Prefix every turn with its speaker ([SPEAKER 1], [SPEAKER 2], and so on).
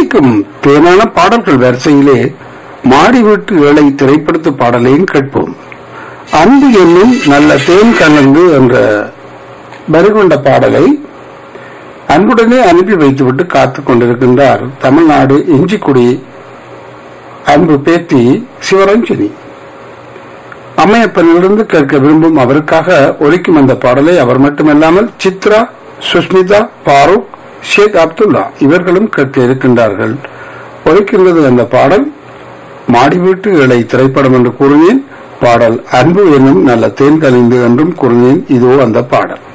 [SPEAKER 1] தித்திக்கும் தேனான பாடல்கள் வரிசையிலே மாடி வீட்டு ஏழை திரைப்படத்து பாடலையும் கேட்போம் அன்பு என்னும் நல்ல தேன் கலந்து என்ற வரிகொண்ட பாடலை அன்புடனே அனுப்பி வைத்துவிட்டு காத்துக் கொண்டிருக்கின்றார் தமிழ்நாடு இஞ்சிக்குடி அன்பு பேத்தி சிவரஞ்சனி அம்மையப்பனிலிருந்து கேட்க விரும்பும் அவருக்காக ஒலிக்கும் அந்த பாடலை அவர் மட்டுமல்லாமல் சித்ரா சுஷ்மிதா பாரூக் ஷேக் அப்துல்லா இவர்களும் கேட்க இருக்கின்றார்கள் ஒலிக்கின்றது அந்த பாடல் மாடி வீட்டு இலை திரைப்படம் என்று கூறினேன் பாடல் அன்பு என்னும் நல்ல தேன் கலிந்து என்றும் கூறினேன் இதோ அந்த பாடல்